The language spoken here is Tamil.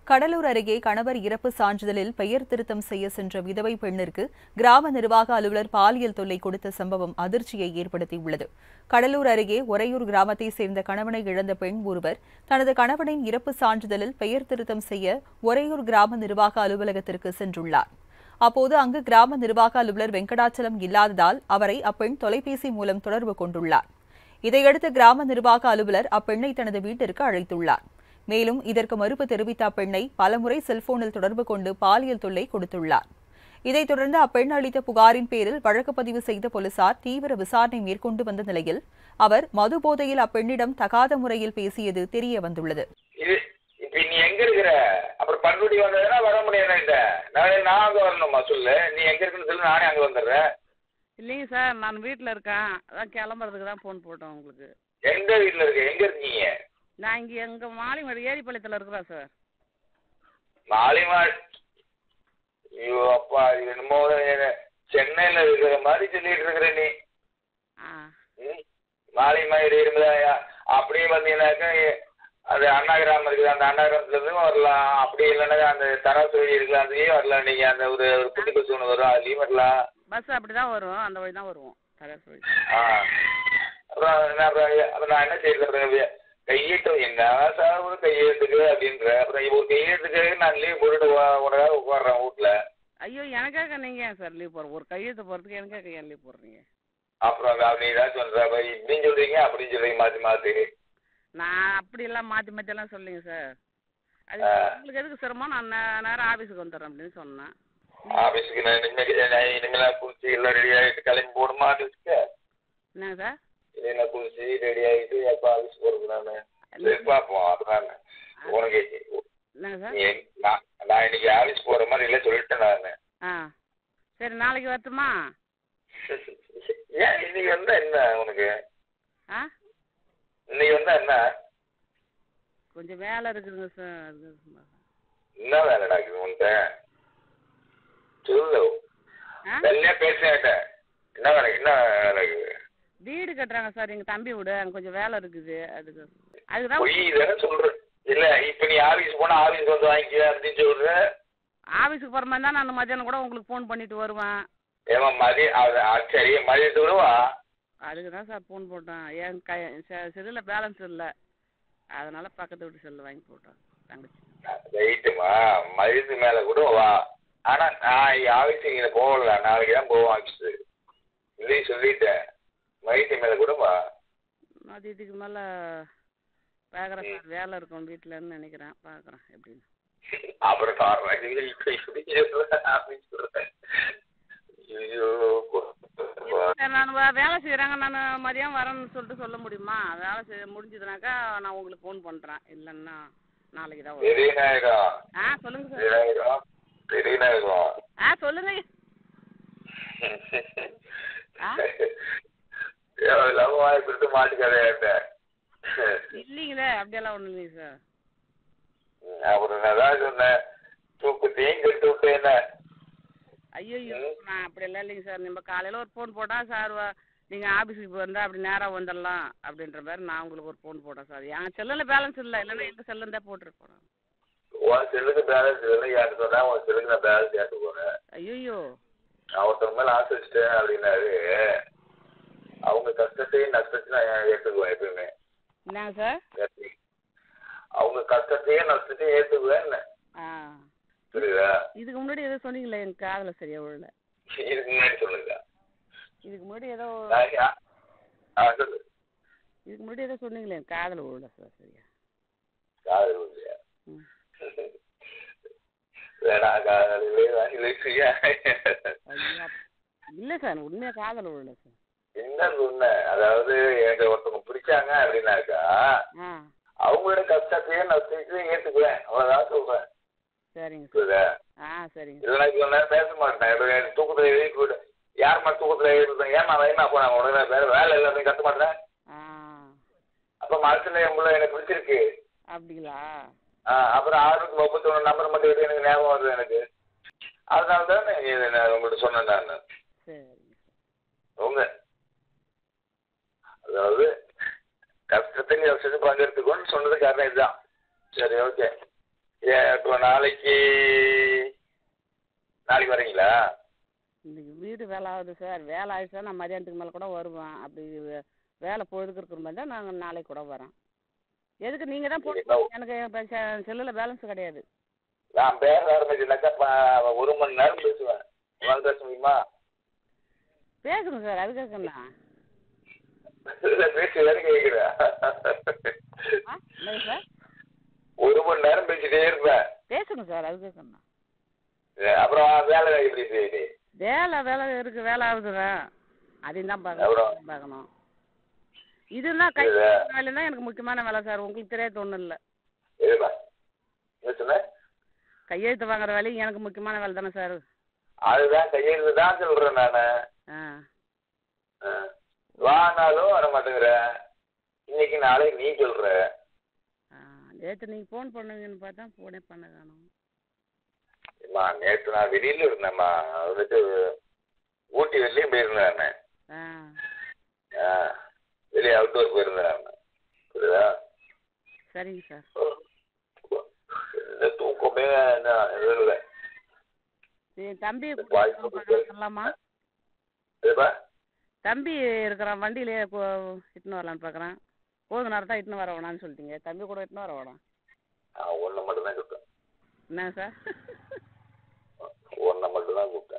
கடலூர் அருகே கணவர் இறப்பு சான்றிதழில் பெயர் திருத்தம் செய்ய சென்ற விதவை பெண்ணிற்கு கிராம நிர்வாக அலுவலர் பாலியல் தொல்லை கொடுத்த சம்பவம் அதிர்ச்சியை ஏற்படுத்தியுள்ளது கடலூர் அருகே ஒரையூர் கிராமத்தைச் சேர்ந்த கணவனை இழந்த பெண் ஒருவர் தனது கணவனின் இறப்பு சான்றிதழில் பெயர் திருத்தம் செய்ய ஒரையூர் கிராம நிர்வாக அலுவலகத்திற்கு சென்றுள்ளார் அப்போது அங்கு கிராம நிர்வாக அலுவலர் வெங்கடாச்சலம் இல்லாததால் அவரை அப்பெண் தொலைபேசி மூலம் தொடர்பு கொண்டுள்ளார் இதையடுத்து கிராம நிர்வாக அலுவலர் அப்பெண்ணை தனது வீட்டிற்கு அழைத்துள்ளார் மேலும் இதற்கு மறுப்பு தெரிவித்த அப்பெண்ணை பலமுறை செல்போனில் தொடர்பு கொண்டு பாலியல் தொல்லை கொடுத்துள்ளார் இதைத் தொடர்ந்து அப்பெண் அளித்த புகாரின் பேரில் வழக்கு பதிவு செய்த போலீசார் தீவிர விசாரணை மேற்கொண்டு வந்த நிலையில் அவர் மது போதையில் அப்பெண்ணிடம் தகாத முறையில் பேசியது தெரிய வந்துள்ளது இது இப்ப நீ எங்க இருக்கிற அப்புறம் பண்ருட்டி வந்ததுன்னா வர முடியாது இந்த நாளை நான் அங்க வரணுமா சொல்லு நீ எங்க இருக்குன்னு சொல்லு நானே அங்க வந்துடுறேன் இல்லைங்க சார் நான் வீட்டில் இருக்கேன் அதான் கிளம்புறதுக்கு தான் ஃபோன் போட்டோம் உங்களுக்கு எந்த வீட்டுல இருக்க எங்க இருக்கீங்க நான் இங்கே எங்கள் மாலிமேடு ஏரிப்பாளையத்தில் இருக்கிறேன் சார் மாலிமாள் ஐயோ அப்பா இது என்னமோ சென்னையில இருக்கிற மாதிரி சொல்லிட்டு இருக்கிற நீ ஆ ம்? மாலிமாயில் இருந்தா அப்படியே வந்தீங்கன்னாக்கா அது அண்ணா கிராமம் இருக்குது அந்த அண்ணா கிராமத்துல இருந்து வரலாம் அப்படி இல்லைன்னா அந்த தராசு வழி இருக்குல்ல அதுலயே வரலாம் நீங்க அந்த ஒரு ஒரு குட்டி பஸ் ஒன்று வரும் அதுலயும் வரலாம் பஸ் அப்படி தான் வரும் அந்த வழி தான் வருவோம் தரசு வழி ஆ அப்புறம் நான் அப்புறம் அப்புறம் நான் என்ன செய்யறது கையெழுத்து என்ன சார் ஒரு கையெழுத்துக்கு அப்படின்ற அப்புறம் ஒரு கையெழுத்துக்கு நான் லீவ் போட்டுட்டு உ- உனக்காக உட்காடுறேன் வீட்டில் ஐயோ எனக்காக நீங்கள் ஏன் சார் லீவ் போடுற ஒரு கையெழுத்து போகிறதுக்கு எனக்காக ஏன் லீவ் போடுறீங்க அப்புறம் அப்படி ஏதாவது சொல்ற அப்ப இப்படின்னு சொல்றீங்க அப்படின்னு சொல்றீங்க மாற்றி மாற்றி நான் அப்படியெல்லாம் மாற்றி மாற்றியெல்லாம் சொல்லிங்க சார் அது ஆ. உங்களுக்கு எதுக்கு சிரமம் நான் நே- நேரம் ஆஃபீஸுக்கு வந்துடுறேன் அப்படின்னு சொன்னேன் ஆஃபீஸுக்கு நான் இனிமேல் நான் இனிமேல் குளிச்சு எல்லாம் ரெடி ஆகிட்டு கிளம்பி போடுமா ஆஃபீஸ்க்கு என்னங்க சார் இல்லை நான் குளிச்சு ரெடி ஆகிட்டு எப்போ ஆஃபீஸ் போகிறது நான் சரி பார்ப்போம் அதுதான் உனக்கு என்னங்க சார் நீ எங்க- நான் நான் இன்னைக்கு ஆஃபீஸ் போகிற மாதிரி இல்லை சொல்லிட்டேன் நான் ஆ சரி நாளைக்கு வரட்டுமா ஏன் இன்னைக்கு வந்தா என்ன உனக்கு ஆ இன்னைக்கு வந்தா என்ன கொஞ்சம் வேலை இருக்குதுங்க சார் அதுக்கு என்ன வேலை நடக்குது உன்கிட்ட சொல்லு ஆ வெள்ளையா பேசினேன் என்ன வேலை என்ன வேலை இருக்குது வீடு கட்டுறாங்க சார் எங்கள் தம்பி வீடு அங்கே கொஞ்சம் வேலை இருக்குது அதுக்கு அதுக்கு பொய் தான் தானே சொல்ற இல்ல இப்ப நீ ஆபீஸ் போனா ஆபீஸ் வந்து வாங்கிக்க அப்படின்னு சொல்ற ஆஃபீஸுக்கு போகிற மாதிரி தான் நான் மத்தியானம் கூட உங்களுக்கு ஃபோன் பண்ணிட்டு வருவேன் ஏமா மதிய அது அது சரி மதியத்துக்கு வா அதுக்கு தான் சார் ஃபோன் போட்டேன் என் கை செல்லில் பேலன்ஸ் இல்லை அதனால் பக்கத்து வீட்டு செல்லு வாங்கி போட்டேன் தங்கச்சி ரைட்டுமா மதியத்துக்கு மேல கூட வா ஆனா நான் ஆபீஸ் இங்க போகல நாளைக்கு தான் போவோம் ஆபீஸ் இல்லையும் சொல்லிட்டேன் மதியத்துக்கு மேல கூட வா மதியத்துக்கு மேலே பார்க்குறேன் சார் வேலை இருக்கும் வீட்டிலன்னு நினைக்கிறேன் பார்க்குறேன் எப்படின்னு அப்புறம் காரணம் இல்லை இப்ப இப்படி சொல்ற அப்படின்னு சொல்றேன் ஐயோ சார் நான் வே- வேலை செய்கிறாங்க நான் மதியம் வரேன்னு சொல்லிட்டு சொல்ல முடியுமா வேலை செய்ய முடிஞ்சதுனாக்கா நான் உங்களுக்கு ஃபோன் பண்ணுறேன் இல்லைன்னா நாளைக்கு தான் வரும் பெரிய நாயகம் ஆ சொல்லுங்கள் சார் பெரிய நாயகம் பெரிய நாயகம் ஆ சொல்லுங்கள் ஆ? தேவையில்லாம வாய் கொடுத்து மாட்டிக்காதே இல்லைங்களே அப்படியெல்லாம் ஒன்றும் இல்லைங்க சார் அப்புறம் நான் தான் சொன்னேன் தூக்கத்தையும் கெட்டு விட்டு என்ன ஐயோ ம். நான் அப்படியெல்லாம் இல்லைங்க சார் நம்ம காலையில் ஒரு ஃபோன் போட்டால் சார் நீங்கள் ஆஃபீஸுக்கு வந்தால் அப்படி நேராக வந்துடலாம் அப்படின்ற மாதிரி நான் உங்களுக்கு ஒரு ஃபோன் போட்டேன் சார் என் செல்லில் பேலன்ஸ் இல்லை இல்லைன்னா எங்கள் செல்லுன்னு தான் போட்டிருப்போம் உன் செல்லுக்கு பேலன்ஸ் இல்லை யாருக்கு சொன்னா உன் செல்லுக்கு நான் பேலன்ஸ் ஏற்று போனேன் ஐயோ நான் ஒருத்தர் மேலே ஆசை வச்சுட்டேன் அப்படின்னாரு அவங்க கஷ்டத்தையும் நஷ்டத்தையும் நான் ஏற்றுக்குவேன் எப்பயுமே என்னங்க சார் ஏத்தி. அவங்க கஷ்டத்தையும் நஷ்டத்தையும் ஏற்றுக்குவேன் ஆ புரியுதா இதுக்கு முன்னாடி ஏதோ சொன்னீங்களே எங்கள் காதில் சரியா விழல இதுக்கு முன்னாடி சொல்லுங்க இதுக்கு முன்னாடி ஏதோ நான் யா- ஆ சொல்லு இதுக்கு முன்னாடி ஏதோ சொன்னீங்களே என் காதில் விழல சார் சரியா காதல் இல்லையா ம் வேணா காதலே இல்லையா ஐயா இல்லை சார் உண்மையாக காதில் விழல சார் என்ன உண்மை அதாவது எனக்கு ஒருத்தவங்க பிடிச்சாங்க அப்படின்னாக்கா ஆ அவங்களோட கஷ்டத்தையும் நஷ்டத்தையும் ஏற்றுக்குவேன் அவ்வளோதான் சொல்றேன் சரிங்க சார் புரியுதா ஆ சரிங்க இதெல்லாம் இவ்வளோ நேரம் பேச மாட்டேன் இப்போ எனக்கு தூக்கத்தில் எழுதி போய்ட்டு யார் மாதிரி தூக்கத்தில் எழுதுறேன் ஏன் நான் என்ன அப்போ நான் உடனே வேறு வேலை எல்லாத்தையும் கற்று மாட்டேன் ஆ அப்போ மனசில் எவ்வளோ எனக்கு பிடிச்சிருக்கு அப்படிங்களா ஆ அப்புறம் ஆறுநூற்றி முப்பத்தொன்று நம்பர் மட்டும் எடுத்து எனக்கு ஞாபகம் வருது எனக்கு அதனால தான் இது நான் உங்கள்கிட்ட சொன்னேன் நான் சரிங்க உங்க அதாவது கஷ்டத்தை நீ கஷ்டத்தை பங்கெடுத்துக்கோன்னு சொன்னது காரணம் இதுதான் சரி ஓகே ஏ இப்போ நாளைக்கு நாளைக்கு வரீங்களா இன்னைக்கு வீடு வேலை ஆகுது சார் வேலை ஆயிடுச்சா நான் மதியானத்துக்கு மேலே கூட வருவேன் அப்படி வே- வேலை பொழுதுக்கு இருக்கிற மாதிரி தான் நாங்கள் நாளைக்கு கூட வரோம் எதுக்கு நீங்கள் தான் போட்டு என்ன? எனக்கு இப்போ செல்லில் பேலன்ஸ் கிடையாது நான் பேச ஆரம்பிச்சுனாக்கா ப- ஒரு மணி நேரம் பேசுவேன் உங்களால் பேச முடியுமா பேசுங்க சார் அது கேட்கண்ணா இல்லை பேசி வேறு கேட்குறேன் ஆ இல்லை சார் ஒரு மணி நேரம் பேசிட்டே இருப்பேன் பேசுங்க சார் அது கேட்கண்ணா ஏ, அப்புறம் வேலை எப்படி செய்யுது வேலை வேலை இருக்கு வேலை ஆகுதுங்க அதையும் தான் அப்புறம்? பார்க்கணும் பார்க்கணும் இதுதான் கை இது- வேலை தான் எனக்கு முக்கியமான வேலை சார் உங்களுக்கு தெரியாது ஒன்றும் இல்லை எதுப்பா என்ன சொன்ன கையெழுத்து வாங்குற வேலையும் எனக்கு முக்கியமான வேலை தானே சார் அதுதான் கையெழுத்து தான் சொல்கிறேன் நான் ஆ வானாலும் வர மாட்டேங்கிறேன் இன்னைக்கு நாளைக்கு நீ சொல்ற ஆ நேற்று நீங்கள் ஃபோன் பண்ணுவீங்கன்னு பார்த்தா ஃபோனே பண்ண காணும் அம்மா நேற்று நான் வெளியில் இருந்தேம்மா வந்துட்டு ஊட்டி வெளியும் போயிருந்தேன் நான். ஆ ஆ வெளியே அவுட்டோர் போயிருந்தேன் நான். புரியுதா சரிங்க சார் இந்த தூக்கமே என்ன இது இல்லை சரி தம்பி வாய்ப்பு கொடுத்து. சொல்லலாமா எதுப்பா தம்பி இருக்கிறான் வண்டியிலே இட்டுன்னு வரலான்னு பார்க்குறேன் போதும் நேரம் தான் இட்டுன்னு வர வேணாம்னு சொல்லிட்டீங்க தம்பி கூட இட்டுன்னு வர வேணாம் நான் ஒன்றை மட்டும் தான் கூப்பிட்டேன் என்னங்க சார் ஒன்றை மட்டும் தான் கூப்பிட்டேன்